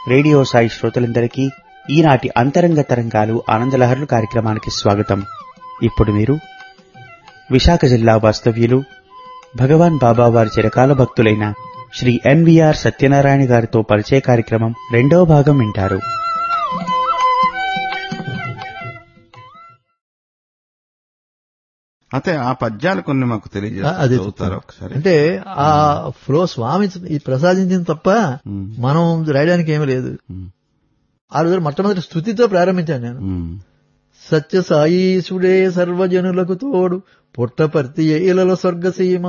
Radio Sai శ్రోతలందరికీ ఈనాటి అంతరంగ తరంగాలు ఆనందలహరులు కార్యక్రమానికి స్వాగతం ఇప్పుడు మీరు విశాఖ జిల్లా వాస్తవ్యులు భగవాన్ బాబా వారి చిరకాల భక్తులైన శ్రీ ఎన్వీఆర్ సత్యనారాయణ గారితో పరిచయ కార్యక్రమం రెండవ భాగం వింటారు అయితే ఆ పద్యాలు కొన్ని మాకు ఆ, తెలియజేస్తారు అదే చదువుతారా చెప్తాను. ఒకసారి అంటే ఆ ఫ్లో స్వామి ఈ ప్రసాదించింది తప్ప ఉమ్, మనం రాయడానికి ఏమీ లేదు ఉమ్, ఆ రోజు మొట్టమొదటి స్థుతితో ప్రారంభించాను నేను ఉమ్, సత్య సాయీసుడే సర్వజనులకు తోడు పుట్టపర్తి ఇలలో స్వర్గసీమ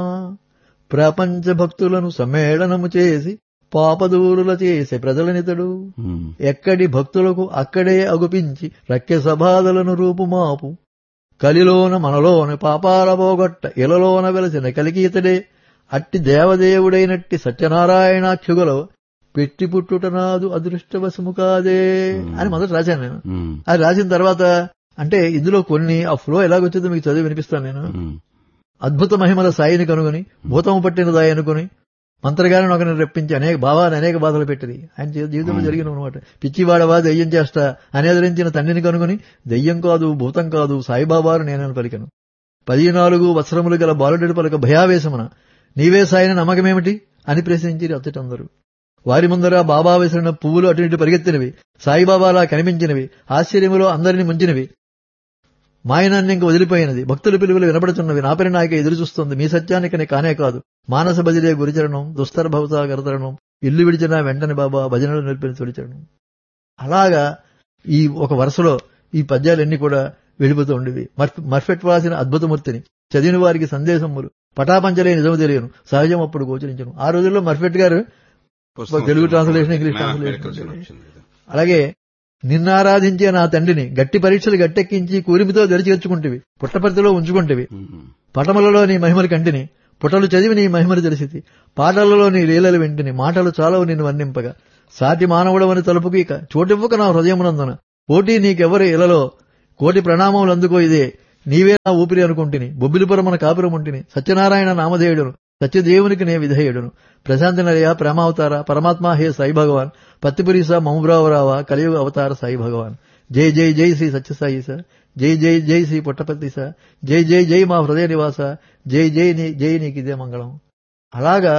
ప్రపంచ భక్తులను సమ్మేళనము చేసి పాపదూరుల చేసే ప్రజలనితడు ఉమ్, ఎక్కడి భక్తులకు అక్కడే అగుపించి రక్య సబాధలను రూపుమాపు కలిలోన మనలోన పాపాల పోగొట్ట ఇలలోన వెలసిన కలికి ఇతడే అట్టి దేవదేవుడైనట్టి సత్యనారాయణాఖ్యుగలో పెట్టి పుట్టుట నాదు అదృష్టవశము కాదే అని మొదట రాశాను నేను ఉమ్, అది రాసిన తర్వాత అంటే ఇందులో కొన్ని ఆ ఫ్లో ఎలాగొచ్చిందో మీకు చదివి వినిపిస్తాను నేను ఉమ్, అద్భుత మహిమల సాయిని కనుగొని భూతము పట్టిన దాయి అనుకుని మంత్రగారిని ఒకరిని రప్పించి అనేక భావాన్ని అనేక బాధలు పెట్టింది ఆయన జీ- జీవితంలో జరిగిన అనమాట పిచ్చివాడవా దెయ్యం చేస్తా అని ఎదిరించిన తండ్రిని కనుగొని దెయ్యం కాదు భూతం కాదు సాయిబాబాను నేనని పలికను పదినాలుగు వత్సరములు గల బాలుడి పలక భయావేశమున నీవే సాయిని నమ్మకమేమిటి అని ప్రశ్నించి అచ్చటందరూ వారి ముందర బాబా వేసిన పువ్వులు అటు ఇటు పరిగెత్తినవి సాయిబాబాలా కనిపించినవి ఆశ్చర్యములో అందరిని ముంచినవి మాయనాన్ని ఇంక వదిలిపోయినది భక్తుల పిలువలు వినబడుతున్నవి నాపరి నాయక ఎదురు చూస్తుంది మీ సత్యానికని కానే కాదు మానస బదిలే గురిచరణం దుస్తర భవత గరతరణం ఇల్లు విడిచిన వెంటనే బాబా భజనలు నిలిపిన తొలిచరణం అలాగా ఈ ఒక వరుసలో ఈ పద్యాలన్నీ కూడా వెళ్ళిపోతూ ఉండేవి మర్ఫ్- మర్ఫెట్ వాసిన అద్భుతమూర్తిని చదివిన వారికి సందేశములు పటాపంచలే నిజము తెలియను సహజం అప్పుడు గోచరించను ఆ రోజుల్లో మర్ఫెట్ గారు పుస్తకం తెలుగు వచ్చింది. ట్రాన్స్లేషన్, ఇంగ్లీష్ నా ట్రాన్స్లేషన్ మెడికల్ వచ్చింది. వచ్చింది. అలాగే నిన్నారాధించే నా తండ్రిని గట్టి పరీక్షలు గట్టెక్కించి కూరిమితో దరిచేర్చుకుంటేవి పుట్టపర్తిలో ఉంచుకుంటేవి ఉమ్, పటములలో నీ మహిమలు కంటిని పుటలు చదివి నీ మహిమలు తెలిసితి పాటలలో నీ లీలలు వింటిని మాటలు చాలవు నిన్ను వర్ణింపగా సాటి మానవుడవని తలుపుకు ఇక చోటివ్వక నా హృదయమునందున పోటీ నీకెవరి ఇలలో కోటి ప్రణామములు అందుకో ఇదే నీవే నా ఊపిరి అనుకుంటుని బొబ్బిలిపురమున కాపురం ఉంటిని సత్యనారాయణ నామధేయుడును సత్యదేవునికి నే విధేయుడును ప్రశాంతి నరయ ప్రేమావతార పరమాత్మ హే సాయి భగవాన్ పత్తిపురీస మౌబ్రావరావ కలియుగ అవతార సాయి భగవాన్ జై జై జై శ్రీ సత్యసాయి స జై జై జై శ్రీ పుట్టపర్తి స జై జై జై మా హృదయ నివాస జై జై నీ జై నీకు ఇదే మంగళం అలాగా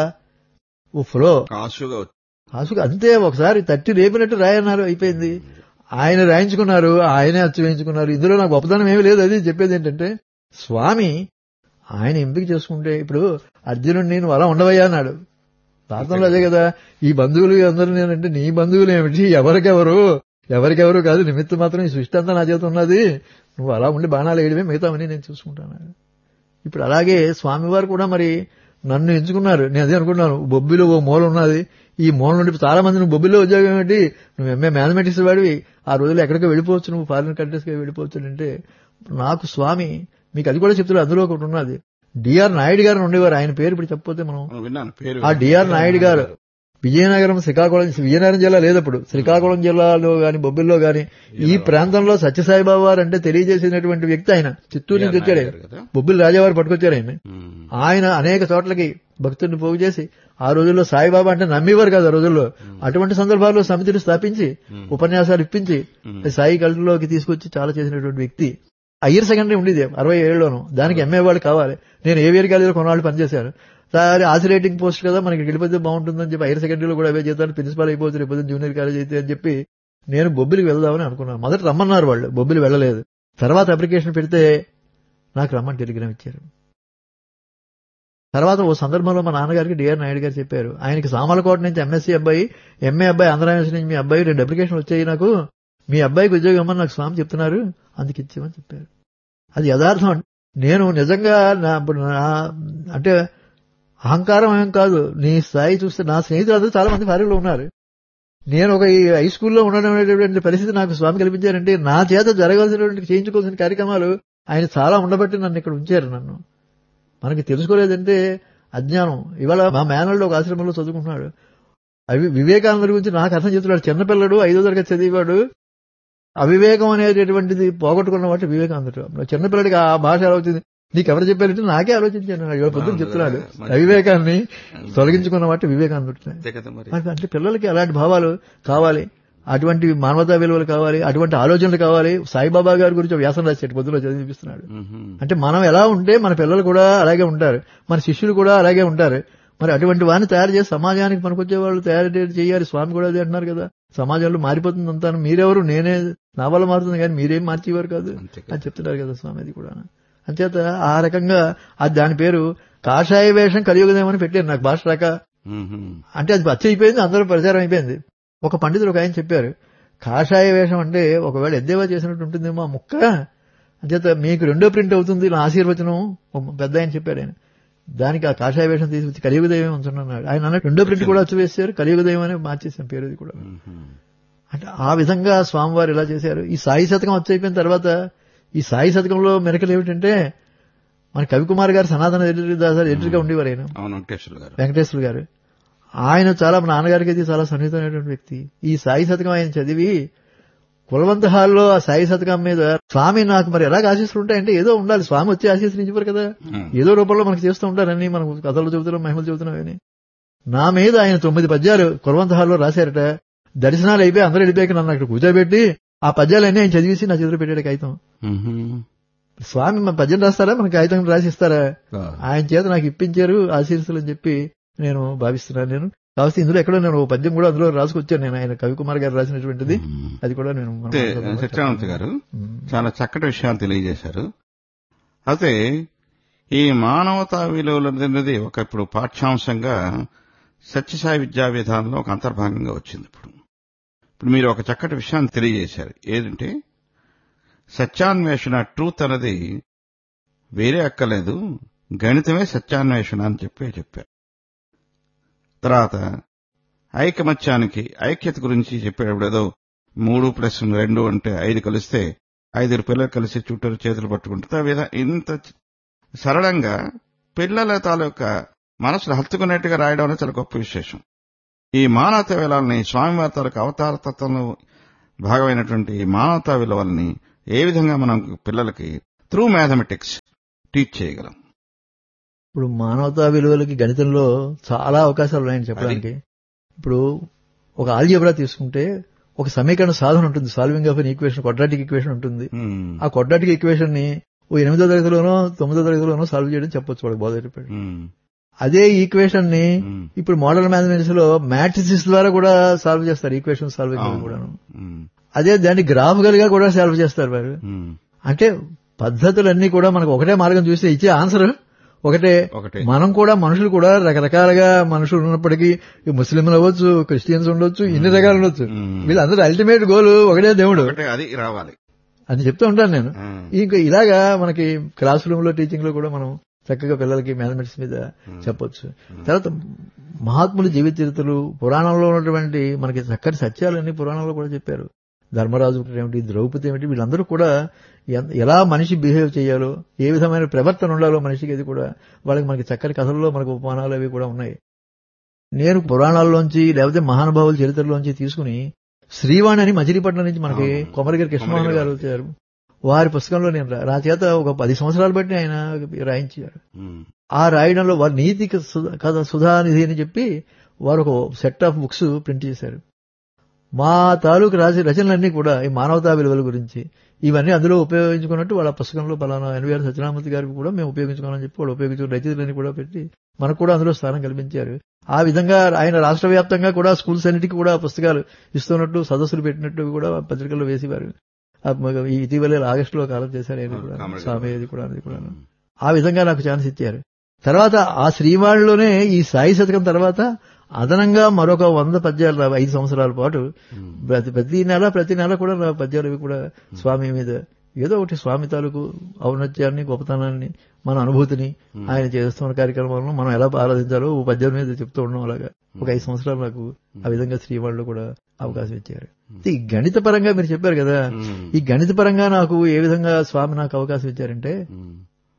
ఓ ఫ్లో కాసుగా వచ్చి- కాసుకు అంతే ఒకసారి తట్టి రేపినట్టు రాయన్నారు అయిపోయింది ఆయన రాయించుకున్నారు ఆయనే అచ్చు వేయించుకున్నారు ఇందులో నాకు గొప్పదనం ఏమీ లేదు అది చెప్పేది ఏంటంటే స్వామి ఆయన ఎంపిక చేసుకుంటే ఇప్పుడు అర్జునుడు నేను అలా ఉండవయ్యా అన్నాడు ప్రార్థనలో అదే కదా ఈ బంధువులు అందరూ నేనంటే నీ బంధువులు ఏమిటి ఎవరికెవరు ఎవరికెవరు కాదు నిమిత్తం మాత్రం ఈ సృష్టి అంతా నా చేత ఉన్నది నువ్వు అలా ఉండి బాణాలు వేయడమే మిగతావని నేను చూసుకుంటాను ఇప్పుడు అలాగే స్వామివారు కూడా మరి నన్ను ఎంచుకున్నారు నేను అదే అనుకున్నాను బొబ్బిలో ఓ మూల ఉన్నది ఈ మూల నుండి చాలా మంది నువ్వు బొబ్బిలో ఉద్యోగం ఏంటి నువ్వు ఎంఏ మ్యాథమెటిక్స్ వాడివి ఆ రోజుల్లో ఎక్కడికో వెళ్ళిపోవచ్చు నువ్వు ఫారిన్ కంట్రీస్కి వెళ్ళిపోవచ్చు అంటే నాకు స్వామి మీకు అది కూడా చెప్తున్నారు అందులో ఒకటి ఉన్నది డిఆర్ నాయుడు గారు ఉండేవారు ఆయన పేరు ఇప్పుడు చెప్పకపోతే మనం అవును, విన్నాను పేరు ఆ డిఆర్ నాయుడు గారు విజయనగరం శ్రీకాకుళం విజయనగరం జిల్లా లేదప్పుడు శ్రీకాకుళం జిల్లాలో గాని బొబ్బిల్లో గాని ఈ ప్రాంతంలో సత్యసాయిబాబా వారు అంటే తెలియజేసినటువంటి వ్యక్తి ఆయన చిత్తూరు నుంచి వచ్చాడు ఆయన. కదా బొబ్బిలి రాజావారు పట్టుకొచ్చారు ఆయన ఉమ్, ఆయన అనేక చోట్లకి భక్తుడిని పోగు చేసి ఆ రోజుల్లో సాయిబాబా అంటే నమ్మేవారు కాదు ఆ రోజుల్లో అటువంటి సందర్భాల్లో సమితిని స్థాపించి ఉపన్యాసాలు ఇప్పించి ఉమ్, సాయి కళ్ళలోకి తీసుకొచ్చి చాలా చేసినటువంటి వ్యక్తి హయ్యర్ సెకండరీ ఉండేది అరవై ఏళ్ళలోను దానికి ఎంఏ వాళ్ళు కావాలి నేను ఏవియర్ కాలేజీలో కొన్నాళ్ళు పనిచేశాను సరే ఆసిలేటింగ్ పోస్ట్ కదా మనకి వెళ్ళిపోతే బాగుంటుందని చెప్పి హైయర్ సెకండరీలో కూడా అవే చేస్తాను ప్రిన్సిపాల్ అయిపోతుంది రేపు జూనియర్ కాలేజ్ అయితే అని చెప్పి నేను బొబ్బిలికి వెళ్దామని అనుకున్నాను మొదట రమ్మన్నారు వాళ్ళు బొబ్బిలి వెళ్ళలేదు తర్వాత అప్లికేషన్ పెడితే నాకు రమ్మని టెలిగ్రామ్ ఇచ్చారు తర్వాత ఓ సందర్భంలో మా నాన్నగారికి డిఆర్ నాయుడు గారు చెప్పారు ఆయనకి సామలకోట నుంచి ఎంఎస్సీ అబ్బాయి ఎంఏ అబ్బాయి ఆంధ్ర యూనివర్సిటీ నుంచి మీ అబ్బాయి రెండు అప్లికేషన్ వచ్చాయి నాకు మీ అబ్బాయికి ఉద్యోగం ఇమ్మని నాకు స్వామి చెప్తున్నారు అందుకు ఇచ్చామని చెప్పారు అది యథార్థం అండి. నేను నిజంగా నా ఇప్పుడు నా అంటే అహంకారం ఏం కాదు నీ స్థాయి చూస్తే నా స్నేహితులు అందరూ చాలా మంది ఫారిన్లో ఉన్నారు నేను ఒక ఈ హై స్కూల్లో ఉండడం అనేటువంటి పరిస్థితి నాకు స్వామి కల్పించారంటే నా చేత జరగాల్సినటువంటి చేయించుకోవాల్సిన కార్యక్రమాలు ఆయన చాలా ఉండబట్టి నన్ను ఇక్కడ ఉంచారు నన్ను మనకి తెలుసుకోలేదంటే అజ్ఞానం ఇవాళ మా మేనల్లో ఒక ఆశ్రమంలో చదువుకుంటున్నాడు అవి వివేకానంద గురించి నాకు అర్థం చెప్తున్నాడు చిన్నపిల్లడు ఐదో తరగతి చదివాడు అవివేకం అనేటటువంటిది పోగొట్టుకున్న వాటి వివేకానందుడు చిన్నపిల్లడికి ఆ భాష ఎలా అవుతుంది నీకు ఎవరు చెప్పారంటే నాకే ఆలోచించాను ఇవాళ పొద్దున బాగుంది చెప్తున్నాడు కదా, మంచి- అవివేకాన్ని తొలగించుకున్న వాటి వివేకాన్ని దొరుకుతాయి అంతే కదా మరి మరి అంటే పిల్లలకి అలాంటి భావాలు కావాలి అటువంటి మానవతా విలువలు కావాలి అటువంటి ఆలోచనలు కావాలి సాయిబాబా గారి గురించి ఒక వ్యాసం రాసేటి పొద్దులో చదివిపిస్తున్నాడు మ్మ్. అంటే మనం ఎలా ఉంటే మన పిల్లలు కూడా అలాగే ఉంటారు మన శిష్యులు కూడా అలాగే ఉంటారు మరి అటువంటి వాడిని తయారు చేసి సమాజానికి పనికొచ్చే వాళ్ళు తయారు చేయాలి స్వామి కూడా అదే అంటున్నారు కదా సమాజంలో మారిపోతుంది అంతాను మీరెవరు నేనే నా వల్ల మారుతుంది కానీ మీరేం మార్చేవారు కాదు అంతే కదా. అని చెప్తున్నారు కదా స్వామి అది కూడా అంచేత ఆ రకంగా అది దాని పేరు కాషాయ వేషం కలియుగదేమని పెట్టారు నాకు భాష రాక మ్మ్. అంటే అది పచ్చి అయిపోయింది అందరూ ప్రచారం అయిపోయింది ఒక పండితుడు ఒక ఆయన చెప్పారు కాషాయ వేషం అంటే ఒకవేళ ఎద్దేవా చేసినట్టు ఉంటుందేమో ఆ ముక్క అంచేత మీకు రెండో ప్రింట్ అవుతుంది నా ఆశీర్వచనం ఒక పెద్ద ఆయన చెప్పాడు ఆయన దానికి ఆ కాషాయ వేషం తీసుకొచ్చి కలియుగ దైవం ఉంచున్నాడు ఆయన అన్నట్టు రెండో ప్రింట్ కూడా వచ్చి వేశారు కలియుగ దైవం అని మార్చేసాం పేరు ఇది కూడా మ్మ్. అంటే ఆ విధంగా స్వామివారు ఇలా చేశారు ఈ సాయి శతకం వచ్చి అయిపోయిన తర్వాత ఈ సాయి శతకంలో మెరకలు ఏమిటంటే మన కవికుమార్ గారు సనాతన ఎడిటర్ దాసారు ఎడిటర్గా ఉండేవారు ఆయన అవును వెంకటేశ్వర గారు వెంకటేశ్వర గారు ఆయన చాలా మా నాన్నగారికి అయితే చాలా సన్నిహితమైనటువంటి వ్యక్తి ఈ సాయి శతకం ఆయన చదివి కులవంత హాల్లో ఆ సాయి శతకం మీద స్వామి నాకు మరి ఎలాగ ఆశీస్సులు ఉంటాయంటే ఏదో ఉండాలి స్వామి వచ్చి ఆశీస్సులు కదా మ్మ్. ఏదో రూపంలో మనకు చేస్తూ ఉంటారని మనం కథలు చెబుతున్నాం మహిమలు చెబుతున్నాం అని నా మీద ఆయన తొమ్మిది పద్యాలు కులవంత హాల్లో రాశారట దర్శనాలు అయిపోయి అందరూ వెళ్ళిపోయాక నన్ను అక్కడ కూర్చోబెట్టి ఆ పద్యాలన్నీ ఆయన చదివేసి నా చేతిలో పెట్టాడు కాగితం మ్మ్. స్వామి మన పద్యం రాస్తారా మన కాగితం రాసిస్తారా ఆ. ఆయన చేత నాకు ఇప్పించారు ఆశీర్సులు అని చెప్పి నేను భావిస్తున్నాను నేను కాకపోతే ఇందులో ఎక్కడో నేను ఓ పద్యం కూడా అందులో రాసుకొచ్చాను నేను ఆయన కవికుమార్ గారు రాసినటువంటిది మ్మ్. అది కూడా నేను మన అయితే మాటల్లో సత్యనారాయణ గారు ఉమ్. చాలా చక్కటి విషయాలు తెలియజేశారు అయితే ఈ మానవతా విలువలు అనేది ఒక ఇప్పుడు పాఠ్యాంశంగా సత్యసాయి విద్యా విధానంలో ఒక అంతర్భాగంగా వచ్చింది ఇప్పుడు ఇప్పుడు మీరు ఒక చక్కటి విషయాన్ని తెలియజేశారు ఏంటంటే సత్యాన్వేషణ ట్రూత్ అనేది వేరే అక్కలేదు గణితమే సత్యాన్వేషణ అని చెప్పి చెప్పారు తర్వాత ఐకమత్యానికి ఐక్యత గురించి చెప్పేటప్పుడు ఏదో మూడు ప్లస్ రెండు అంటే ఐదు కలిస్తే ఐదుగురు పిల్లలు కలిసి చుట్టూరు చేతులు పట్టుకుంటారు ఆ విధంగా ఇంత సరళంగా పిల్లల తాలూకా మనసులు హత్తుకునేట్టుగా రాయడం అనేది చాలా గొప్ప విశేషం ఈ మానవత విలువల్ని స్వామివారి తాలూకా అవతార తత్వంలో భాగమైనటువంటి ఈ మానవతా విలువల్ని ఏ విధంగా మనం పిల్లలకి త్రూ మ్యాథమెటిక్స్ టీచ్ చేయగలం ఇప్పుడు మానవతా విలువలకి గణితంలో చాలా అవకాశాలు ఉన్నాయని చెప్పడానికి ఇప్పుడు ఒక ఆల్జీబ్రా తీసుకుంటే ఒక సమీకరణ సాధన ఉంటుంది solving of an equation quadratic equation ఉంటుంది మ్మ్. ఆ క్వాడ్రాటిక్ ఈక్వేషన్ ని ఓ ఎనిమిదో తరగతిలోనో తొమ్మిదో తరగతిలోనో సాల్వ్ చేయడం చెప్పొచ్చు వాడు బోధ మ్మ్. అదే ఈక్వేషన్ ని మ్మ్. ఇప్పుడు మోడల్ మ్యాథమెటిక్స్ లో మ్యాట్రిసిస్ ద్వారా కూడా సాల్వ్ చేస్తారు ఈక్వేషన్ సాల్వింగ్ అవును. కూడాను మ్మ్. అదే దాన్ని గ్రాఫికల్ గా కూడా సాల్వ్ చేస్తారు వారు మ్మ్. అంటే పద్ధతులన్నీ కూడా మనకు ఒకటే మార్గం చూస్తే ఇచ్చే ఆన్సర్ ఒకటే ఒకటే మనం కూడా మనుషులు కూడా రకరకాలుగా మనుషులు ఉన్నప్పటికీ ఈ ముస్లింలు అవ్వచ్చు క్రిస్టియన్స్ ఉండొచ్చు ఇన్ని రకాలు ఉండొచ్చు మ్మ్. వీళ్ళందరూ అల్టిమేట్ గోల్ ఒకటే దేవుడు ఒకటే అది రావాలి అని చెప్తూ ఉంటాను నేను ఆ. ఇంకా ఇలాగా మనకి క్లాస్ రూమ్ లో టీచింగ్ లో కూడా మనం చక్కగా పిల్లలకి మ్యాథమెటిక్స్ మీద చెప్పొచ్చు తర్వాత మహాత్ముల జీవిత చరిత్రలు పురాణంలో ఉన్నటువంటి మనకి చక్కటి సత్యాలన్నీ పురాణంలో కూడా చెప్పారు ధర్మరాజు ఏమిటి ద్రౌపది ఏమిటి వీళ్ళందరూ కూడా ఎన్- ఎలా మనిషి బిహేవ్ చేయాలో ఏ విధమైన ప్రవర్తన ఉండాలో మనిషికి అది కూడా వాళ్ళకి మనకి చక్కటి కథల్లో మనకు ఉపమానాలు అవి కూడా ఉన్నాయి నేను పురాణాల్లోంచి లేకపోతే మహానుభావుల చరిత్రలోంచి తీసుకుని శ్రీవాణి అని మచిలీపట్నం నుంచి మనకి అవును. కొమరగిరి కృష్ణమోహన్ కొమరగిరి గారు వచ్చారు వారి పుస్తకంలో నేను రా- నా చేత ఒక పది సంవత్సరాలు బట్టి ఆయన రాయించారు మ్మ్. ఆ రాయడంలో వారు నీతి సు- కథ సుధానిధి అని చెప్పి వారు ఒక సెట్ ఆఫ్ బుక్స్ ప్రింట్ చేశారు మా తాలూకు రాసి రచనలన్నీ కూడా ఈ మానవతా విలువల గురించి ఇవన్నీ అందులో ఉపయోగించుకున్నట్టు వాళ్ళ పుస్తకంలో పలానా ఎన్వీఆర్ సత్యనామూర్తి గారికి కూడా మేము ఉపయోగించుకోవాలని చెప్పి వాళ్ళు ఉపయోగించుకున్న రచయితలన్నీ కూడా పెట్టి మనకు కూడా అందులో స్థానం కల్పించారు ఆ విధంగా ఆయన రాష్ట్ర వ్యాప్తంగా కూడా స్కూల్స్ అన్నిటికీ కూడా పుస్తకాలు ఇస్తున్నట్టు సదస్సులు పెట్టినట్టు కూడా పత్రికల్లో వేసేవారు ఆ మ- ఈ ఇటీవలే ఆగస్టులో కాలం చేశారు ఆయన కూడా కామెడీ. స్వామి అది కూడా అది కూడా ఆ విధంగా నాకు ఛాన్స్ ఇచ్చారు తర్వాత ఆ శ్రీవాళ్ళలోనే ఈ సాయి శతకం తర్వాత అదనంగా మరొక వంద పద్యాలు రా ఐదు సంవత్సరాల పాటు మ్మ్. ప్రతి ప్రతి నెల ప్రతి నెల కూడా నా పద్యాలు ఇవి కూడా స్వామి మీద ఏదో ఒకటి స్వామి తాలూకు ఔన్నత్యాన్ని గొప్పతనాన్ని మన అనుభూతిని ఆయన చేస్తున్న కార్యక్రమాలను మనం ఎలా ఆరాధించాలో ఓ పద్యం మీద చెప్తూ ఉండడం అలాగా ఒక ఐదు సంవత్సరాలు నాకు ఆ విధంగా శ్రీవాళ్ళు కూడా అవకాశం ఇచ్చారు ఈ గణిత పరంగా మీరు చెప్పారు కదా మ్మ్. ఈ గణిత పరంగా నాకు ఏ విధంగా స్వామి నాకు అవకాశం ఇచ్చారంటే మ్మ్.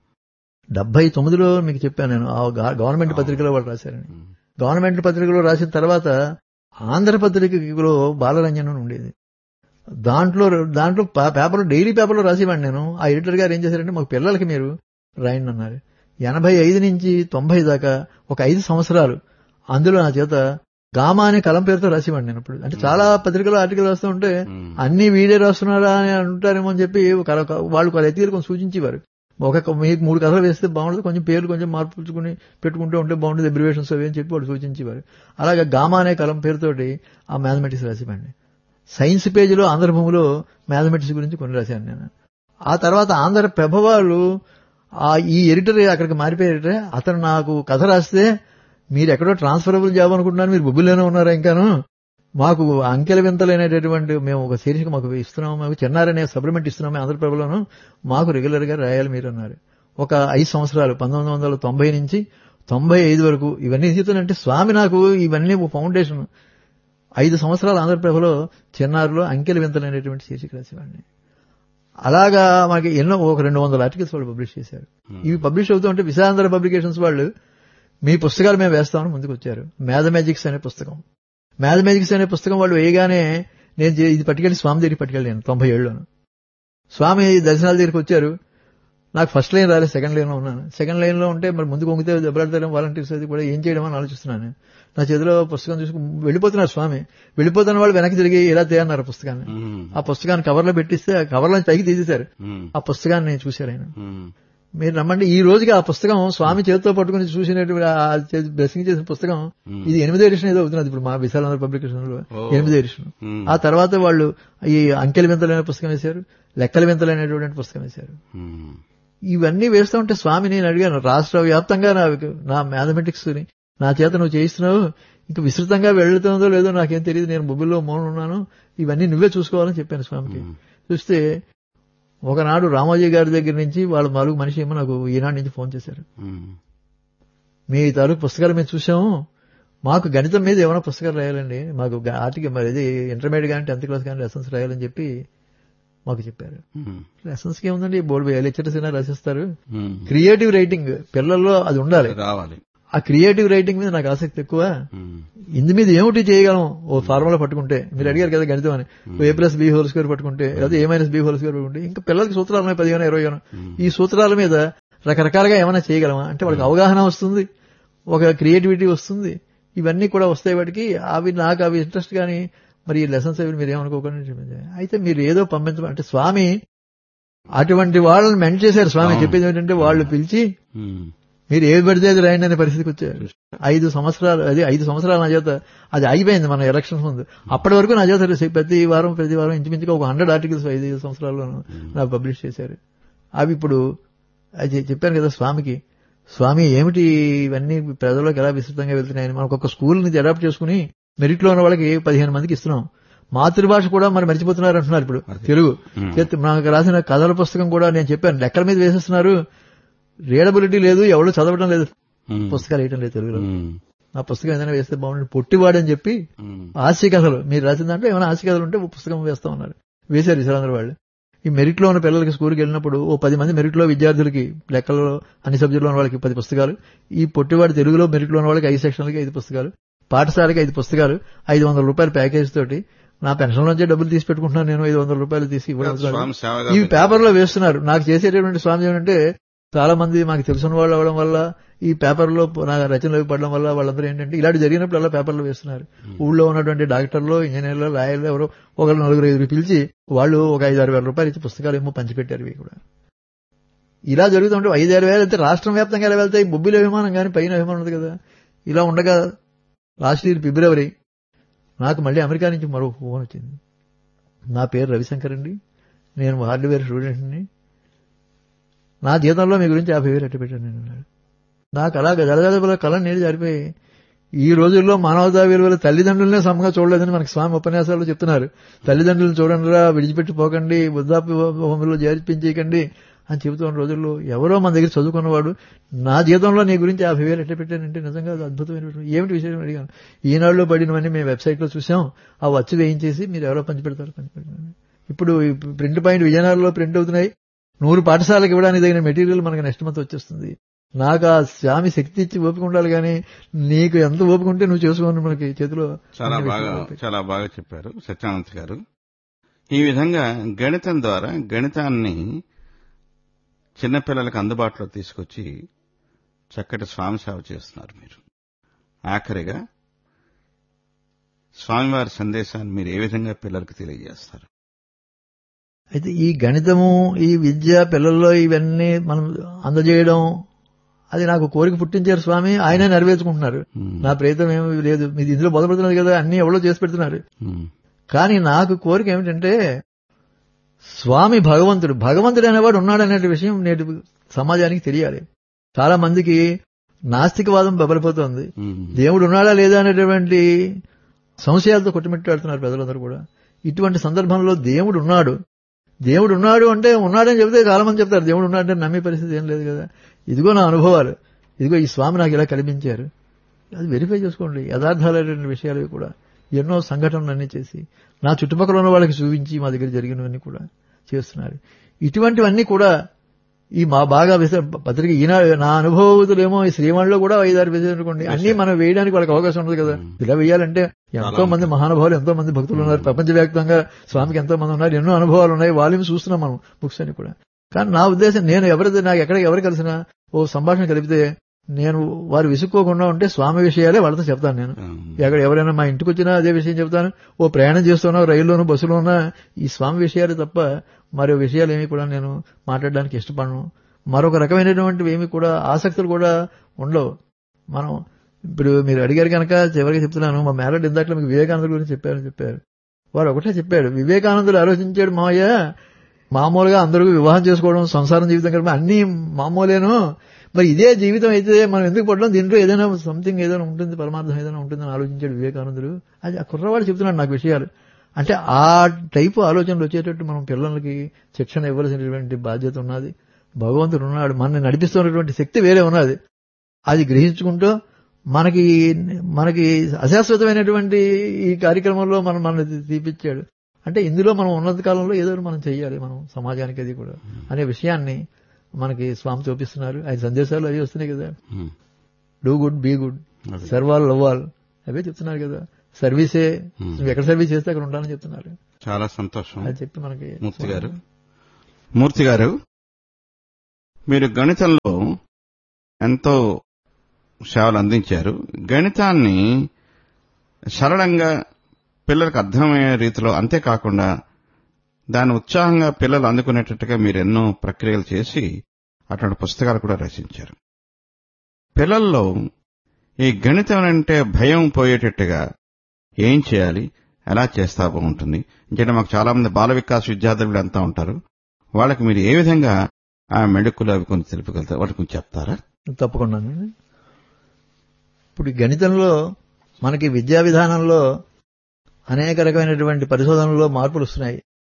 డెబ్బై తొమ్మిదిలో మీకు చెప్పాను నేను ఆ గా- గవర్నమెంట్ పత్రికలో వాళ్ళు రాశారని మ్మ్. గవర్నమెంట్ పత్రికలో రాసిన తర్వాత ఆంధ్ర పత్రికలో బాలరంజన్ అని ఉండేది దాంట్లో దాంట్లో పా- పేపర్లో డైలీ పేపర్లో రాసేవాడిని నేను ఆ ఎడిటర్ గారు ఏం చేశారంటే మాకు పిల్లలకి మీరు రాయండి అన్నారు ఎనభై ఐదు నుంచి తొంభై దాకా ఒక ఐదు సంవత్సరాలు అందులో నా చేత గామా అనే కలం పేరుతో రాసేవాడిని నేను అప్పుడు అంటే చాలా పత్రికలు ఆర్టికల్ రాస్తూ ఉంటే ఉమ్. అన్ని వీడే రాస్తున్నారా అని అంటారేమో అని చెప్పి ఒక వాళ్ళు ఒక ఎత్తికలు కొంచెం సూచించేవారు ఒక మీకు మూడు కథలు వేస్తే బాగుంటుంది కొంచెం పేర్లు కొంచెం మార్పుకుని పెట్టుకుంటూ ఉంటే బాగుంటుంది ఎబ్రివేషన్స్ అవి అని చెప్పి వాళ్ళు సూచించేవారు అలాగే గామా అనే కలం పేరుతోటి ఆ మ్యాథమెటిక్స్ రాసేవాడిని సైన్స్ పేజీలో ఆంధ్రభూమిలో మ్యాథమెటిక్స్ గురించి కొన్ని రాశాను నేను ఆ తర్వాత ఆంధ్ర ప్రభ వాళ్ళు ఆ ఈ ఎడిటర్ అక్కడికి మారిపోయే ఎడిటర్ అతను నాకు కథ రాస్తే మీరు ఎక్కడో ట్రాన్స్ఫరబుల్ జాబ్ అనుకుంటున్నారు మీరు బొబ్బుల్లోనే ఉన్నారా ఇంకాను మాకు అంకెల వింతలైనటువంటి మేము ఒక శీర్షిక మాకు ఇస్తున్నాము మాకు చెన్నారనే సప్లిమెంట్ ఇస్తున్నాము ఆంధ్రప్రభలోను మాకు రెగ్యులర్ గా రాయాలి మీరు అన్నారు ఒక ఐదు సంవత్సరాలు పంతొమ్మిది వందల తొంభై నుంచి తొంభై ఐదు వరకు ఇవన్నీ చెప్తానంటే స్వామి నాకు ఇవన్నీ ఒక ఫౌండేషన్ ఐదు సంవత్సరాలు ఆంధ్రప్రభలో చెన్నారులో అంకెల వింతలైనటువంటి శీర్షిక రాసేవాడిని అలాగా మనకి ఎన్నో ఒక రెండు వందల ఆర్టికల్స్ వాళ్ళు పబ్లిష్ చేశారు ఇవి పబ్లిష్ అవుతూ ఉంటే విశాంధ్ర పబ్లికేషన్స్ వాళ్ళు మీ పుస్తకాలు మేము వేస్తామని ముందుకు వచ్చారు మ్యాథమెటిక్స్ అనే పుస్తకం మ్యాథమెటిక్స్ అనే పుస్తకం వాళ్ళు వేయగానే నేను చే- ఇది పట్టుకెళ్ళి స్వామి దగ్గరికి పట్టుకెళ్ళాను తొంభై ఏళ్ళలోను స్వామి దర్శనాల దగ్గరికి వచ్చారు నాకు ఫస్ట్ లైన్ రాలేదు సెకండ్ లైన్ లో ఉన్నాను సెకండ్ లైన్ లో ఉంటే మరి ముందు కొంగితే దెబ్బలాడతారేమో వాలంటీర్స్ అది కూడా ఏం చేయడం అని ఆలోచిస్తున్నాను నా చేతిలో పుస్తకం చూసుకు వెళ్ళిపోతున్నారు స్వామి వెళ్ళిపోతున్న వాళ్ళు వెనక్కి తిరిగి ఇలా తేయన్నారు పుస్తకాన్ని ఉమ్. ఆ ఆ పుస్తకాన్ని కవర్ లో పెట్టిస్తే ఆ కవర్ లో పైకి తీసేశారు ఉమ్. ఆ పుస్తకాన్ని చూశారు ఆయన ఉమ్. మీరు నమ్మండి ఈ రోజుకి ఆ పుస్తకం స్వామి చేతితో పట్టుకుని చూసినటువంటి బ్లెస్సింగ్ చేసిన పుస్తకం Hmm. ఇది ఎనిమిదో ఎడిషన్ ఏదో అవుతున్నది ఇప్పుడు మా విశాలాంధ్ర పబ్లికేషన్ లో Oh. ఎనిమిదో ఎడిషన్ ఉమ్. ఆ తర్వాత వాళ్ళు ఈ అంకెల వింతలైన పుస్తకం వేశారు లెక్కల వింతలైనటువంటి పుస్తకం వేశారు ఉమ్. ఇవన్నీ వేస్తూ ఉంటే స్వామి నేను అడిగాను రాష్ట్ర వ్యాప్తంగా నా నా మ్యాథమెటిక్స్ ని నా చేత నువ్వు చేయిస్తున్నావు ఇంకా విస్తృతంగా వెళ్తుందో లేదో నాకేం తెలియదు నేను బొబ్బిల్లో మౌనం ఉన్నాను ఇవన్నీ నువ్వే చూసుకోవాలని చెప్పాను స్వామికి ఉమ్. చూస్తే ఒకనాడు రామోజీ గారి దగ్గర నుంచి వాళ్ళ నాలుగు మనిషి ఏమో నాకు ఈనాడు నుంచి ఫోన్ చేశారు ఉమ్. మీ తాలూకు పుస్తకాలు మేము చూసాము మాకు గణితం మీద ఏమైనా పుస్తకాలు రాయాలండి మాకు గా- ఆర్టికి మరి ఇది ఇంటర్మీడియట్ కానీ టెన్త్ క్లాస్ కానీ లెసన్స్ రాయాలని చెప్పి మాకు చెప్పారు ఉమ్. లెసన్స్ కి ఏముందండి బోర్డు లెక్చరర్స్ అయినా రాసిస్తారు ఉమ్. క్రియేటివ్ రైటింగ్ పిల్లల్లో అది ఉండాలి రావాలి ఆ క్రియేటివ్ రైటింగ్ మీద నాకు ఆసక్తి ఎక్కువ ఉమ్. ఇందు మీద ఏమిటి చేయగలం ఓ ఫార్ములా పట్టుకుంటే మీరు అడిగారు కదా గణితం అని ఓ A plus B whole square పట్టుకుంటే లేదా A minus B whole square పట్టుకుంటే ఇంకా పిల్లలకి సూత్రాలు ఉన్నాయి పదిహేను ఇరవై ఉమ్. ఈ సూత్రాల మీద రకరకాలుగా ఏమైనా చేయగలమా అంటే వాళ్ళకి అవగాహన వస్తుంది ఒక క్రియేటివిటీ వస్తుంది ఇవన్నీ కూడా వస్తాయి వాటికి అవి నాకు అవి ఇంట్రెస్ట్ కానీ మరి ఈ లెసన్స్ అవి మీరు ఏమనుకోకండి చెప్పింది. అయితే మీరు ఏదో పంపించ అంటే స్వామి అటువంటి వాళ్ళని మెంట్ చేశారు స్వామి అవును. చెప్పేది ఏంటంటే వాళ్ళు పిలిచి ఉమ్. మీరు ఏది పడితే అది రాయండి అనే పరిస్థితికి వచ్చారు ఐదు సంవత్సరాలు అది ఐదు సంవత్సరాలు నా చేత అది అయిపోయింది మన ఎలక్షన్స్ ముందు అప్పటి వరకు నా చేత రేసి- ప్రతి వారం ప్రతి వారం ఇంచుమించుగా ఒక హండ్రెడ్ ఆర్టికల్స్ ఐదు ఐదు సంవత్సరాల్లో నాకు పబ్లిష్ చేశారు అవి ఇప్పుడు అది చెప్పాను కదా స్వామికి స్వామి ఏమిటి ఇవన్నీ ప్రజల్లోకి ఎలా విస్తృతంగా వెళ్తున్నాయని మనకు ఒక స్కూల్ నుంచి అడాప్ట్ చేసుకుని మెరిట్ లో ఉన్న వాళ్ళకి పదిహేను మందికి ఇస్తున్నాం మాతృభాష కూడా మరి మర్చిపోతున్నారు అంటున్నారు ఇప్పుడు తెలుగు ఉమ్. చేతి నాకు రాసిన కథల పుస్తకం కూడా నేను చెప్పాను లెక్కల మీద వేసేస్తున్నారు రీడబిలిటీ లేదు ఎవరు చదవడం లేదు ఉమ్. పుస్తకాలు వేయటం లేదు తెలుగులో ఉమ్. నా పుస్తకం ఏదైనా వేస్తే బాగుంటుంది పొట్టివాడని చెప్పి ఉమ్. హాస్య కథలు మీరు రాసిన దాంట్లో ఏమైనా హాస్య కథలు ఉంటే ఓ పుస్తకం వేస్తా ఉన్నారు వేశారు విశాలందరూ వాళ్ళు ఈ మెరిట్ లో ఉన్న పిల్లలకి స్కూల్కి వెళ్ళినప్పుడు ఓ పది మంది మెరిట్ లో విద్యార్థులకి లెక్కలలో అన్ని సబ్జెక్టులో ఉన్న వాళ్ళకి పది పుస్తకాలు ఈ పొట్టివాడి తెలుగులో మెరిట్ లో ఉన్న వాళ్ళకి ఐదు సెక్షన్లకి ఐదు పుస్తకాలు పాఠశాలకి ఐదు పుస్తకాలు ఐదు వందల రూపాయల ప్యాకేజ్ తోటి నా పెన్షన్ నుంచే డబ్బులు తీసి పెట్టుకుంటున్నాను నేను ఐదు వందల రూపాయలు తీసి ఇవ్వడం స్వామి సేవగా ఇవి పేపర్ లో వేస్తున్నారు నాకు చేసేటటువంటి స్వామి ఏమంటే చాలా మంది మాకు తెలిసిన వాళ్ళు అవడం వల్ల ఈ పేపర్ లో నా రచనలు పడడం వల్ల వాళ్ళందరూ ఏంటంటే ఇలాంటి జరిగినప్పుడు అలా పేపర్లో వేస్తున్నారు ఊళ్ళో ఉన్నటువంటి డాక్టర్లు ఇంజనీర్లు లాయర్లు ఎవరో ఒకరు నలుగురు ఐదుగురు పిలిచి వాళ్ళు ఒక ఐదు ఆరు వేల రూపాయలు ఇచ్చి పుస్తకాలు ఏమో పంచిపెట్టారు ఇవి కూడా ఇలా జరుగుతుంటే ఐదు ఆరు వేలు అయితే రాష్ట్రం వ్యాప్తంగా ఎలా వెళ్తాయి బొబ్బిలి అభిమానం కానీ పైన అభిమానం ఉంది కదా ఇలా ఉండగా లాస్ట్ ఇయర్ ఫిబ్రవరి నాకు మళ్ళీ అమెరికా నుంచి మరో ఫోన్ వచ్చింది నా పేరు రవిశంకర్ అండి నేను హార్డ్వేర్ స్టూడెంట్ని నా జీతంలో మీ గురించి యాభై వేలు అట్టు పెట్టాను నేను అన్నాడు. నాకు అలా గదగదల కళ నీళ్ళు జారిపోయి ఈ రోజుల్లో మానవతా విలువలు తల్లిదండ్రులనే సమగా చూడలేదని మనకి స్వామి ఉపన్యాసాలు చెప్తున్నారు తల్లిదండ్రులను చూడండిరా విడిచిపెట్టి పోకండి వృద్ధాప్య హోమంలో చేర్పించేయకండి అని చెబుతున్న రోజుల్లో ఎవరో మన దగ్గర చదువుకున్నవాడు నా జీతంలో నీ గురించి యాభై వేలు ఎట్లా పెట్టానంటే నిజంగా అది అద్భుతమైన ఏమిటి విషయం అడిగాను ఈనాడులో పడినవన్నీ మేము వెబ్సైట్ లో చూసాం ఆ వచ్చి వేయించేసి మీరు ఎవరో పంచిపెడతారు పంచిపెడతారు ఇప్పుడు ఈ ప్రింట్ పాయింట్ విజయనగరంలో ప్రింట్ అవుతున్నాయి నూరు పాఠశాలకు ఇవ్వడానికి తగిన మెటీరియల్ మనకి నెక్స్ట్ మంత్ వచ్చేస్తుంది నాకు ఆ స్వామి శక్తి ఇచ్చి ఓపిక ఉండాలి కానీ నీకు ఎంత ఓపిక ఉంటే నువ్వు చేసుకోవాలి మనకి చేతిలో చాలా అన్ని బాగా విషయాలు ఉంటాయి. చాలా బాగా చెప్పారు సత్యానంద్ గారు ఈ విధంగా గణితం ద్వారా గణితాన్ని చిన్నపిల్లలకు అందుబాటులో తీసుకొచ్చి చక్కటి స్వామి సేవ చేస్తున్నారు మీరు ఆఖరిగా స్వామివారి సందేశాన్ని మీరు ఏ విధంగా పిల్లలకు తెలియజేస్తారు అయితే ఈ గణితము ఈ విద్య పిల్లల్లో ఇవన్నీ మనం అందజేయడం అది నాకు కోరిక పుట్టించారు స్వామి ఆయనే నెరవేర్చుకుంటున్నారు ఉమ్, నా ప్రయత్నం ఏమీ లేదు మీరు ఇందులో మొదలుపెడుతున్నారు కదా అన్ని ఎవరో చేసి పెడుతున్నారు ఉమ్, కానీ నాకు కోరిక ఏమిటంటే స్వామి భగవంతుడు భగవంతుడు అనేవాడు ఉన్నాడనే విషయం నేటి సమాజానికి తెలియాలి చాలా మందికి నాస్తికవాదం బబలిపోతుంది ఉమ్, దేవుడు ఉన్నాడా లేదా అనేటువంటి సంశయాలతో కొట్టుమిట్టాడుతున్నారు ప్రజలందరూ కూడా ఇటువంటి సందర్భంలో దేవుడు ఉన్నాడు దేవుడు ఉన్నాడు అంటే ఉన్నాడని చెబితే చాలా మంది చెప్తారు దేవుడు ఉన్నాడంటే నమ్మే పరిస్థితి ఏం లేదు కదా ఇదిగో నా అనుభవాలు ఇదిగో ఈ స్వామి నాకు ఇలా కల్పించారు అది వెరిఫై చేసుకోండి యథార్థాలైన విషయాలు ఇవి కూడా ఎన్నో సంఘటనలు అన్నీ చేసి నా చుట్టుపక్కల ఉన్న వాళ్ళకి చూపించి మా దగ్గర జరిగినవన్నీ కూడా చేస్తున్నారు ఇటువంటివన్నీ కూడా ఈ మా బాగా వేసే పత్రిక ఈయన నా అనుభవతులేమో ఈ శ్రీవాణిలో కూడా ఐదారు వేసారు అనుకోండి అన్ని మనం వేయడానికి వాళ్ళకి అవకాశం ఉండదు కదా ఇలా వేయాలంటే ఎంతో మంది మహానుభావులు ఎంతో మంది భక్తులు ఉన్నారు ప్రపంచవ్యాప్తంగా స్వామికి ఎంతో మంది ఉన్నారు ఎన్నో అనుభవాలు ఉన్నాయి వాళ్ళని చూస్తున్నాం మనం బుక్స్ అని కూడా కానీ నా ఉద్దేశం నేను ఎవరిది నాకు ఎక్కడ ఎవరు కలిసినా ఓ సంభాషణ కలిపితే నేను వారు విసుక్కోకుండా ఉంటే స్వామి విషయాలే వాళ్ళతో చెప్తాను నేను ఉమ్, ఎక్కడ ఎవరైనా మా ఇంటికి వచ్చినా అదే విషయం చెప్తాను ఓ ప్రయాణం చేస్తున్నా రైల్లోనూ బస్సులోనా ఈ స్వామి విషయాలు తప్ప మరో విషయాలు ఏమి కూడా నేను మాట్లాడడానికి ఇష్టపడను మరొక రకమైనటువంటివి ఏమి కూడా ఆసక్తులు కూడా ఉండవు మనం ఇప్పుడు మీరు అడిగారు కనుక చివరికి చెప్తున్నాను మా మేరడ్ ఇందాక మీకు వివేకానంద గురించి చెప్పారని చెప్పారు వారు ఒకటే చెప్పాడు వివేకానందుడు ఆలోచించాడు మావయ్య మామూలుగా అందరూ వివాహం చేసుకోవడం సంసారం జీవితం గడపడం అన్ని మామూలేను మరి ఇదే జీవితం అయితే మనం ఎందుకు పడడం దీంట్లో ఏదైనా సంథింగ్ ఏదైనా ఉంటుంది పరమార్థం ఏదైనా ఉంటుందని ఆలోచించాడు వివేకానందుడు అది ఆ కుర్రవాడు చెప్తున్నాడు నాకు విషయాలు అంటే ఆ టైపు ఆలోచనలు వచ్చేటట్టు మనం పిల్లలకి శిక్షణ ఇవ్వాల్సినటువంటి బాధ్యత ఉన్నది భగవంతుడు ఉన్నాడు మనల్ని నడిపిస్తున్నటువంటి శక్తి వేరే ఉన్నది అది గ్రహించుకుంటూ మనకి మనకి అశాశ్వతమైనటువంటి ఈ కార్యక్రమంలో మనం మనల్ని తీపిచ్చాడు అంటే ఇందులో మనం ఉన్నత కాలంలో ఏదో ఒకటి మనం చెయ్యాలి మనం సమాజానికి అది కూడా అనే విషయాన్ని మనకి స్వామి చూపిస్తున్నారు ఆయన సందేశాలు అవి వస్తున్నాయి కదా um, do good be good అది. సర్వాల్ లవ్వాల్ అవే చెప్తున్నారు కదా సర్వీసే Hmm. నువ్వు ఎక్కడ సర్వీస్ చేస్తే అక్కడ ఉండాలని చెప్తున్నారు చాలా సంతోషం అది చెప్పి మనకి మూర్తి గారు మూర్తి గారు మీరు గణితంలో ఎంతో సేవలు అందించారు గణితాన్ని సరళంగా పిల్లలకు అర్థమయ్యే రీతిలో అంతేకాకుండా దాన్ని ఉత్సాహంగా పిల్లలు అందుకునేటట్టుగా మీరు ఎన్నో ప్రక్రియలు చేసి అటువంటి పుస్తకాలు కూడా రచించారు పిల్లల్లో ఈ గణితం అంటే భయం పోయేటట్టుగా ఏం చేయాలి ఎలా చేస్తా బాగుంటుంది ఎందుకంటే మాకు చాలా మంది బాల వికాస్ విద్యార్థులు అంతా ఉంటారు వాళ్ళకి మీరు ఏ విధంగా ఆ మెడుకులు అవి కొన్ని తెలుపగలుగుతారు వాటి కొంచెం చెప్తారా తప్పకుండా ఇప్పుడు ఈ గణితంలో మనకి విద్యా విధానంలో అనేక రకమైనటువంటి పరిశోధనల్లో మార్పులు వస్తున్నాయి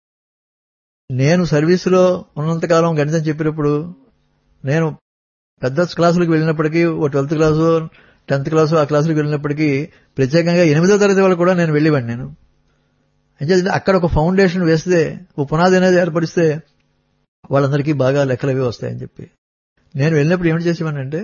నేను సర్వీసులో ఉన్నంతకాలం గణితం చెప్పినప్పుడు నేను పెద్ద క్లాసులకు వెళ్ళినప్పటికీ ఓ ట్వెల్త్ క్లాసు టెన్త్ క్లాసు ఆ క్లాసులకు వెళ్ళినప్పటికీ ప్రత్యేకంగా ఎనిమిదో తరగతి వాళ్ళు కూడా నేను వెళ్ళేవాడిని నేను అంటే అక్కడ ఒక ఫౌండేషన్ వేస్తే ఓ పునాది అనేది ఏర్పడిస్తే వాళ్ళందరికీ బాగా లెక్కలు అవి వస్తాయని చెప్పి నేను వెళ్ళినప్పుడు ఏమిటి చేసేవాడిని అంటే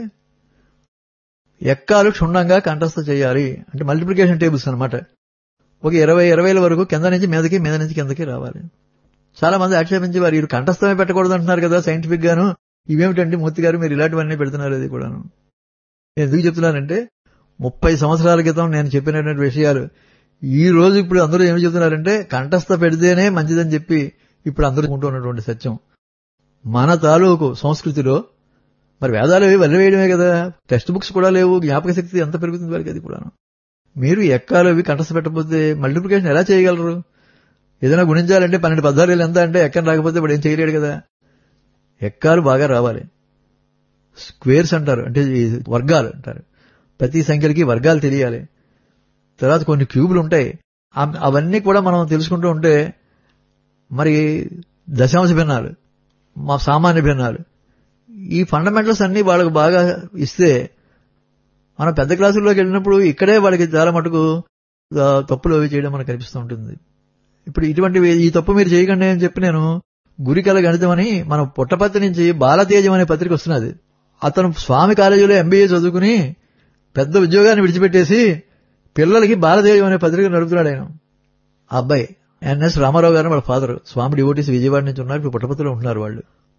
ఎక్కాలు క్షుణ్ణంగా కంఠస్థ చేయాలి అంటే మల్టిప్లికేషన్ టేబుల్స్ అన్నమాట ఒక ఇరవై ఇరవైల వరకు కింద నుంచి మీదకి మీద నుంచి కిందకి రావాలి చాలా మంది ఆక్షేపించి వారు మీరు కంఠస్థమే పెట్టకూడదు అంటున్నారు కదా సైంటిఫిక్ గాను ఇవేమిటండి మూర్తి గారు మీరు ఇలాంటివన్నీ పెడుతున్నారు అది కూడాను నేను ఎందుకు చెప్తున్నానంటే ముప్పై సంవత్సరాల క్రితం నేను చెప్పినటువంటి విషయాలు ఈ రోజు ఇప్పుడు అందరూ ఏమి చెప్తున్నారంటే కంఠస్థ పెడితేనే మంచిదని చెప్పి ఇప్పుడు అందరూ ఉంటున్నటువంటి సత్యం మన తాలూకు సంస్కృతిలో మరి వేదాలు అవి వదిలివేయడమే కదా టెక్స్ట్ బుక్స్ కూడా లేవు జ్ఞాపక శక్తి ఎంత పెరుగుతుంది వారికి అది కూడాను మీరు ఎక్కాలు అవి కంఠస్థ పెట్టకపోతే మల్టిప్లికేషన్ ఎలా చేయగలరు ఏదైనా గుణించాలంటే పన్నెండు పద్నాలుగు ఎంత అంటే ఎక్కని రాకపోతే ఇప్పుడు ఏం చేయలేడు కదా ఎక్కాలు బాగా రావాలి స్క్వేర్స్ అంటారు అంటే ఈ వర్గాలు అంటారు ప్రతి సంఖ్యలకి వర్గాలు తెలియాలి తర్వాత కొన్ని క్యూబులు ఉంటాయి ఆ- అవన్నీ కూడా మనం తెలుసుకుంటూ ఉంటే మరి దశాంశ భిన్నాలు మా సామాన్య భిన్నాలు ఈ ఫండమెంటల్స్ అన్ని వాళ్ళకి బాగా ఇస్తే మనం పెద్ద క్లాసుల్లోకి వెళ్ళినప్పుడు ఇక్కడే వాళ్ళకి చాలా మటుకు ఆ, తప్పులు అవి చేయడం మనకు కనిపిస్తూ ఉంటుంది ఇప్పుడు ఇటువంటివి ఈ తప్పు మీరు చేయకండి అని చెప్పి నేను గురికల గణితం అని మన పుట్టపత్తి నుంచి బాలతేజం అనే పత్రిక వస్తున్నది అతను స్వామి కాలేజీలో ఎంబీఏ చదువుకుని పెద్ద ఉద్యోగాన్ని విడిచిపెట్టేసి పిల్లలకి బాలతేజం అనే పత్రిక నడుపుతున్నాడు ఆయన ఆ అబ్బాయి ఎన్ఎస్ రామారావు గారు వాళ్ళ ఫాదర్ స్వామి డివోటీస్ విజయవాడ నుంచి ఉన్నారు ఇప్పుడు పుట్టపత్తిలో ఉంటున్నారు వాళ్ళు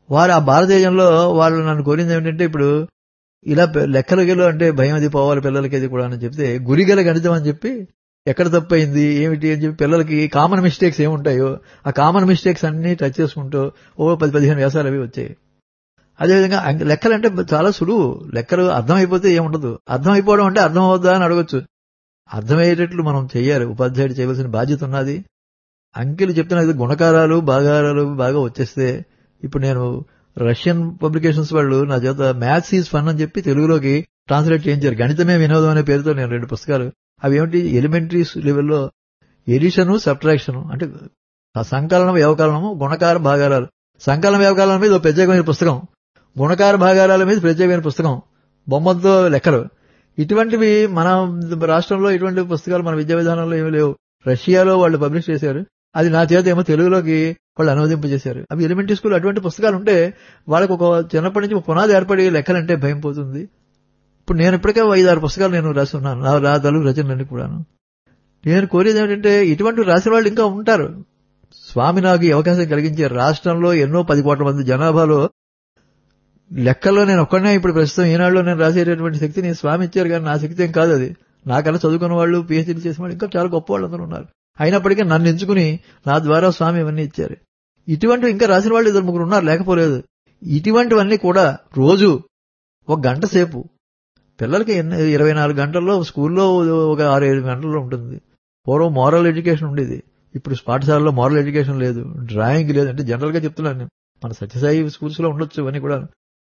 వారు ఆ భారతదేశంలో వాళ్ళు నన్ను కోరింది ఏమిటంటే ఇప్పుడు ఇలా పె- లెక్కలకి అంటే భయం అది పోవాలి పిల్లలకి అది కూడా అని చెప్తే గురిగల గణితం అని చెప్పి ఎక్కడ తప్పైంది ఏమిటి అని చెప్పి పిల్లలకి కామన్ మిస్టేక్స్ ఏముంటాయో ఆ కామన్ మిస్టేక్స్ అన్ని టచ్ చేసుకుంటూ ఓ పది పదిహేను వ్యాసాలు అవి వచ్చాయి అదేవిధంగా అంక- లెక్కలు అంటే చాలా సులువు లెక్కలు అర్థం అయిపోతే ఏముండదు అర్థం అయిపోవడం అంటే అర్థం అవుద్దా అని అడగొచ్చు అర్థమయ్యేటట్లు మనం చెయ్యాలి ఉపాధ్యాయుడు చేయవలసిన బాధ్యత ఉన్నది అంకెలు చెప్తున్నది గుణకారాలు భాగారాలు బాగా వచ్చేస్తే ఇప్పుడు నేను రష్యన్ పబ్లికేషన్స్ వాళ్ళు నా చేత మ్యాథ్స్ ఈజ్ ఫన్ అని చెప్పి తెలుగులోకి ట్రాన్స్లేట్ చేయించారు గణితమే వినోదం అనే పేరుతో నేను రెండు పుస్తకాలు అవి ఏమిటి ఎలిమెంటరీ లెవెల్లో ఎడిషను సబ్ట్రాక్షన్ అంటే ఆ సంకలనం వ్యవకలనము గుణకార భాగారాలు సంకలన వ్యవకలనం మీద ఒక ప్రత్యేకమైన పుస్తకం గుణకార భాగారాల మీద ప్రత్యేకమైన పుస్తకం బొమ్మలతో లెక్కలు ఇటువంటివి మన రాష్ట్రంలో ఇటువంటి పుస్తకాలు మన విద్యా విధానంలో ఏమీ లేవు రష్యాలో వాళ్ళు పబ్లిష్ చేశారు అది నా చేత ఏమో తెలుగులోకి వాళ్ళు అనువదింప చేశారు అవి ఎలిమెంటరీ స్కూల్ అటువంటి పుస్తకాలు ఉంటే వాళ్ళకు ఒక చిన్నప్పటి నుంచి ఒక పునాది ఏర్పడి లెక్కలంటే భయం పోతుంది ఇప్పుడు నేను ఇప్పటికే ఐదు ఆరు పుస్తకాలు నేను రాసి ఉన్నాను నా నా తెలుగు రచనలన్నీ కూడాను నేను కోరేది ఏమిటంటే ఇటువంటి రాసిన వాళ్ళు ఇంకా ఉంటారు స్వామి నాకు ఈ అవకాశం కలిగించారు రాష్ట్రంలో ఎన్నో పది కోట్ల మంది జనాభాలో లెక్కల్లో నేను ఒక్కడనే ఇప్పుడు ప్రస్తుతం ఈనాడులో నేను రాసేటటువంటి శక్తిని స్వామి ఇచ్చారు కానీ నా శక్తి ఏం కాదు అది నాకన్నా చదువుకున్న వాళ్ళు పిహెచ్డీ చేసిన వాళ్ళు ఇంకా చాలా గొప్ప వాళ్ళు అందరూ ఉన్నారు అయినప్పటికీ నన్ను ఎంచుకుని నా ద్వారా స్వామి ఇవన్నీ ఇచ్చారు ఇటువంటివి ఇంకా రాసిన వాళ్ళు ఇద్దరు ముగ్గురు ఉన్నారు లేకపోలేదు ఇటువంటివన్నీ కూడా రోజు ఒక గంట సేపు పిల్లలకి ఎన్ని ఇరవై నాలుగు గంటల్లో స్కూల్లో ఒక ఆరు ఏడు గంటల్లో ఉంటుంది పూర్వం మోరల్ ఎడ్యుకేషన్ ఉండేది ఇప్పుడు పాఠశాలలో మోరల్ ఎడ్యుకేషన్ లేదు డ్రాయింగ్ లేదు అంటే జనరల్ గా చెప్తున్నాను నేను మన సత్యసాయి స్కూల్స్ లో ఉండొచ్చు ఇవన్నీ కూడా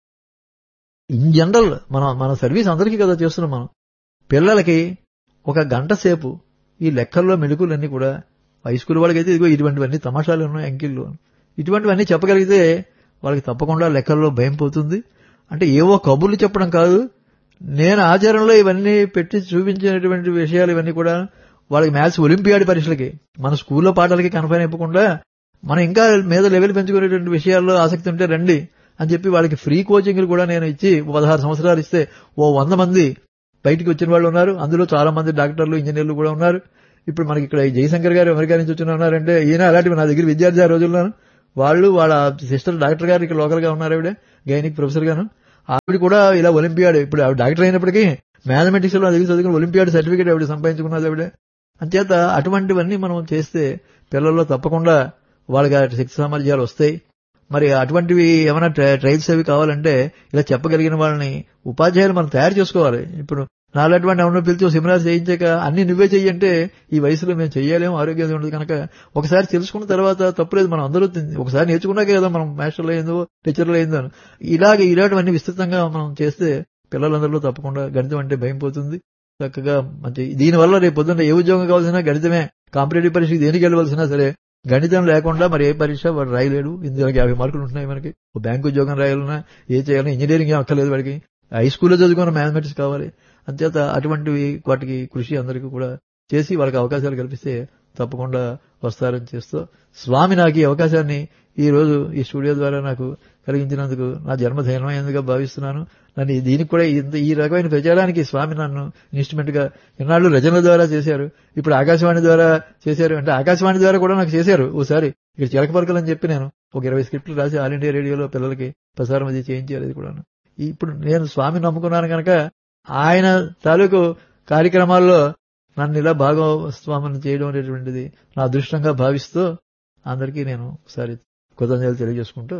ఇన్ జనరల్ మన మన సర్వీస్ అందరికీ కదా చేస్తున్నాం మనం పిల్లలకి ఒక గంట సేపు ఈ లెక్కల్లో మెడుకులన్నీ కూడా హై స్కూల్ వాళ్ళకైతే ఇదిగో ఇటువంటివన్నీ తమాషాలు ఉన్నాయి అంకిళ్ళు ఇటువంటివన్నీ చెప్పగలిగితే వాళ్ళకి తప్పకుండా లెక్కల్లో భయం పోతుంది అంటే ఏవో కబుర్లు చెప్పడం కాదు నేను ఆచారంలో ఇవన్నీ పెట్టి చూపించినటువంటి విషయాలు ఇవన్నీ కూడా వాళ్ళకి మ్యాథ్స్ ఒలింపియాడ్ పరీక్షలకి మన స్కూల్లో పాఠాలకి కన్ఫైన్ అయిపోకుండా మనం ఇంకా మీద లెవెల్ పెంచుకునేటువంటి విషయాల్లో ఆసక్తి ఉంటే రండి అని చెప్పి వాళ్ళకి ఫ్రీ కోచింగ్లు కూడా నేను ఇచ్చి ఓ పదహారు సంవత్సరాలు ఇస్తే ఓ వంద మంది బయటికి వచ్చిన వాళ్ళు ఉన్నారు అందులో చాలా మంది డాక్టర్లు ఇంజనీర్లు కూడా ఉన్నారు ఇప్పుడు మనకి ఇక్కడ ఈ జయశంకర్ గారు అమెరికా నుంచి వచ్చిన ఉన్నారంటే ఈయన అలాంటివి నా దగ్గర విద్యార్థి ఆ రోజుల్లో వాళ్ళు వాళ్ళ సిస్టర్ డాక్టర్ గారు ఇక్కడ లోకల్ గా ఉన్నారు ఆవిడ గైనిక్ ప్రొఫెసర్ గాను ఆవిడ కూడా ఇలా ఒలింపియాడ్ ఇప్పుడు ఆవిడ డాక్టర్ అయినప్పటికీ మ్యాథమెటిక్స్ లో నా దగ్గర చదువుకుని ఒలింపియాడ్ సర్టిఫికేట్ ఆవిడ సంపాదించుకున్నది ఆవిడ అంచేత అటువంటివన్నీ మనం చేస్తే పిల్లల్లో తప్పకుండా వాళ్ళకి ఆ శక్తి సామర్థ్యాలు వస్తాయి మరి అటువంటివి ఏమైనా ట్రైల్స్ అవి కావాలంటే ఇలా చెప్పగలిగిన వాళ్ళని ఉపాధ్యాయులు మనం తయారు చేసుకోవాలి ఇప్పుడు నాలటువంటి ఎవరినో పిలిచి సెమినార్ చేయించాక అన్ని నువ్వే చెయ్యంటే ఈ వయసులో మేము చెయ్యలేము ఆరోగ్యం ఉండదు కనుక ఒకసారి తెలుసుకున్న తర్వాత తప్పులేదు మనం అందరూ ఒకసారి నేర్చుకున్నాకే కదా మనం మాస్టర్లు అయిందో టీచర్లు అయిందో ఇలాగే ఇలాంటివన్నీ విస్తృతంగా మనం చేస్తే పిల్లలందరిలో తప్పకుండా గణితం అంటే భయం పోతుంది చక్కగా మంచి దీనివల్ల రేపు పొద్దున్న ఏ ఉద్యోగం కావాల్సినా గణితమే కాంపిటేటివ్ పరీక్ష దేనికి వెళ్ళవలసినా సరే గణితం లేకుండా మరి ఏ పరీక్ష వాడు రాయలేడు ఇందులో యాభై మార్కులు ఉంటున్నాయి మనకి ఓ బ్యాంకు ఉద్యోగం రాయాలన్నా ఏ చేయాలన్నా ఇంజనీరింగ్ ఏం అక్కర్లేదు వాడికి హై స్కూల్లో చదువుకున్న మ్యాథమెటిక్స్ కావాలి అంచేత అటువంటివి వాటికి కృషి అందరికీ కూడా చేసి వాళ్ళకి అవకాశాలు కల్పిస్తే తప్పకుండా వస్తారని చేస్తూ స్వామి నాకు ఈ అవకాశాన్ని ఈ రోజు ఈ స్టూడియో ద్వారా నాకు కలిగించినందుకు నా జన్మ ధైర్యమైనదిగా భావిస్తున్నాను నన్ను దీనికి కూడా ఇంత ఈ రకమైన ప్రచారానికి స్వామి నన్ను ఇన్స్ట్రుమెంట్ గా ఇన్నాళ్ళు రచనల ద్వారా చేశారు ఇప్పుడు ఆకాశవాణి ద్వారా చేశారు అంటే ఆకాశవాణి ద్వారా కూడా నాకు చేశారు ఓసారి ఇక్కడ చిలకపరకలు అని చెప్పి నేను ఒక ఇరవై స్క్రిప్ట్లు రాసి ఆల్ ఇండియా రేడియోలో పిల్లలకి ప్రసారం అది చేయించారు అది కూడా ఇప్పుడు నేను స్వామి నమ్ముకున్నాను కనుక ఆయన తాలూకు కార్యక్రమాల్లో నన్ను ఇలా భాగస్వామం చేయడం అనేటువంటిది నా అదృష్టంగా భావిస్తూ అందరికీ నేను ఒకసారి కృతజ్ఞతలు తెలియజేసుకుంటూ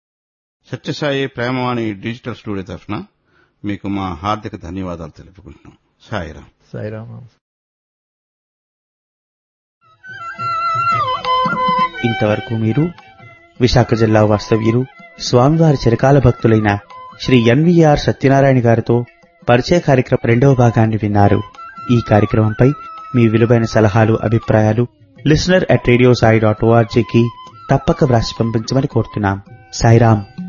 సత్యసాయి ప్రేమవాణి డిజిటల్ స్టూడియో తరఫున మీకు మా హార్దిక ధన్యవాదాలు తెలుపుకుంటున్నాం సాయిరాం సాయిరామ్ ఇంతవరకు మీరు విశాఖ జిల్లా వాస్తవ్యులు స్వామివారి చిరకాల భక్తులైన శ్రీ ఎన్వీఆర్ సత్యనారాయణ గారితో పరిచయ కార్యక్రమం రెండవ భాగాన్ని విన్నారు ఈ కార్యక్రమంపై మీ విలువైన సలహాలు అభిప్రాయాలు listener at radio Sai dot ఓఆర్జీకి తప్పక వ్రాసి పంపించమని కోరుతున్నాం సాయిరాం